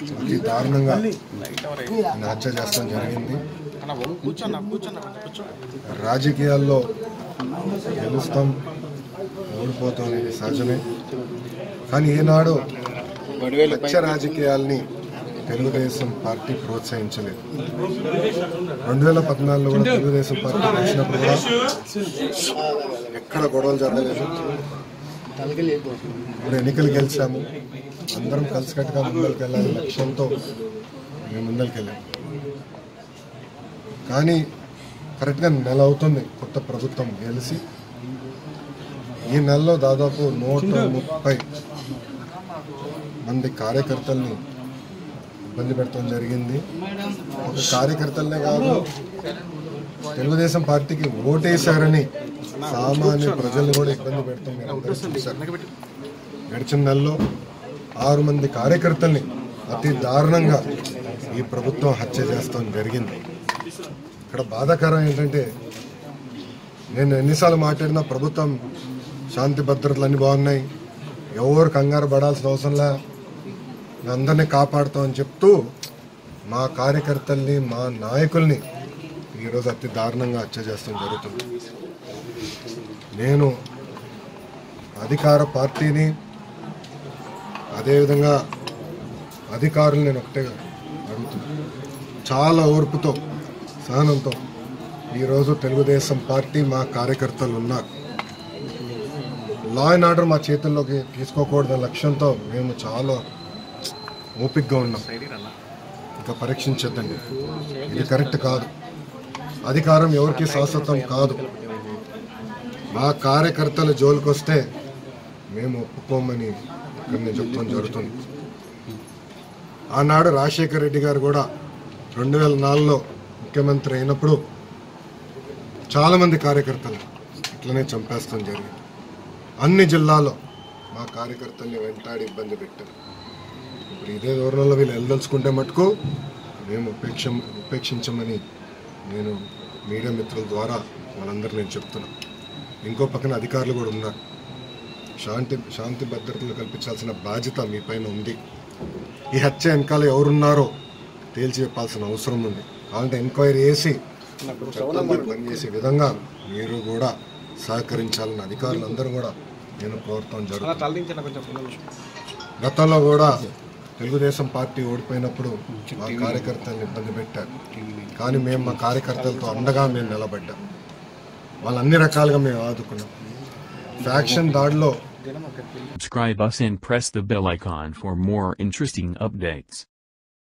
అతి దారుణంగా ఆయన హత్య చేస్తాం జరిగింది కూర్చోన్నా కూర్చోన్నా కూర్చో రాజకీయాల్లో గెలుస్తాం ఓడిపోతాం అనేది సహజమే కానీ ఈనాడు హత్య రాజకీయాల్ని తెలుగుదేశం పార్టీ ప్రోత్సహించలేదు రెండు వేల పద్నాలుగులో కూడా తెలుగుదేశం పార్టీ వచ్చినప్పుడు కూడా ఎక్కడ గొడవలు జరగలేదు ఇప్పుడు ఎన్నికలు గెలిచాము అందరం కలిసికట్టుగా ముందరికి వెళ్ళాలి లక్ష్యంతో మేము ముందరికి వెళ్ళాము కానీ కరెక్ట్గా నెల అవుతుంది కొత్త ప్రభుత్వం గెలిచి ఈ నెలలో దాదాపు నూట ముప్పై మంది కార్యకర్తల్ని ఇబ్బంది పెట్టడం జరిగింది ఒక కార్యకర్తలనే కాదు తెలుగుదేశం పార్టీకి ఓటేశారని సామాన్య ప్రజల్ని కూడా ఇబ్బంది పెడతాం మీరు అందరూ చూశారు గడిచిన నెలలో ఆరు మంది కార్యకర్తల్ని అతి దారుణంగా ఈ ప్రభుత్వం హత్య చేస్తాం జరిగింది ఇక్కడ బాధాకరం ఏంటంటే నేను ఎన్నిసార్లు మాట్లాడినా ప్రభుత్వం శాంతి భద్రతలు అన్నీ బాగున్నాయి ఎవరు కంగారు పడాల్సిన అవసరంలా మేము అందరినీ కాపాడుతామని చెప్తూ మా కార్యకర్తల్ని మా నాయకుల్ని ఈరోజు అతి దారుణంగా హత్య చేస్తాం జరుగుతుంది నేను అధికార పార్టీని అదేవిధంగా అధికారులు నేను ఒకటే అడుగుతున్నాను చాలా ఓర్పుతో సహనంతో ఈరోజు తెలుగుదేశం పార్టీ మా కార్యకర్తలు ఉన్నారు లా అండ్ ఆర్డర్ మా చేతుల్లోకి తీసుకోకూడదనే లక్ష్యంతో మేము చాలా ఓపిక్గా ఉన్నాం ఇంకా పరీక్షించొద్దండి ఇది కరెక్ట్ కాదు అధికారం ఎవరికి శాశ్వతం కాదు మా కార్యకర్తల జోలికొస్తే మేము ఒప్పుకోమని ఇక్కడ నేను చెప్తాం జరుగుతుంది ఆనాడు రాజశేఖర రెడ్డి గారు కూడా రెండు వేల నాలుగులో ముఖ్యమంత్రి అయినప్పుడు చాలామంది కార్యకర్తలు ఇట్లనే చంపేస్తాం జరిగింది అన్ని జిల్లాలో మా కార్యకర్తల్ని వెంటాడి ఇబ్బంది పెట్టారు ఇప్పుడు ఇదే దూరంలో వీళ్ళు వెళ్ళదలుచుకుంటే మటుకు మేము ఉపేక్ష ఉపేక్షించమని నేను మీడియా మిత్రుల ద్వారా వాళ్ళందరూ నేను చెప్తున్నా ఇంకో పక్కన అధికారులు కూడా ఉన్నారు శాంతి శాంతి భద్రతలు కల్పించాల్సిన బాధ్యత మీ పైన ఉంది ఈ హత్య వెనకాల ఎవరున్నారో తేల్చి చెప్పాల్సిన అవసరం ఉంది కావాలంటే ఎంక్వైరీ చేసి చట్టం పనిచేసే విధంగా మీరు కూడా సహకరించాలని అధికారులందరూ కూడా నేను కోరటం జరుగుతుంది తలదించండి కొంచెం ఫోన్ గతంలో కూడా తెలుగుదేశం పార్టీ ఓడిపోయినప్పుడు మా కార్యకర్తలను ఇబ్బంది పెట్టారు కానీ మేము మా కార్యకర్తలతో అండగా మేము నిలబడ్డాం వాళ్ళు అన్ని రకాలుగా మేము ఆదుకున్నాం ఫ్యాక్షన్ దాడిలో Subscribe us and press the bell icon for more interesting updates.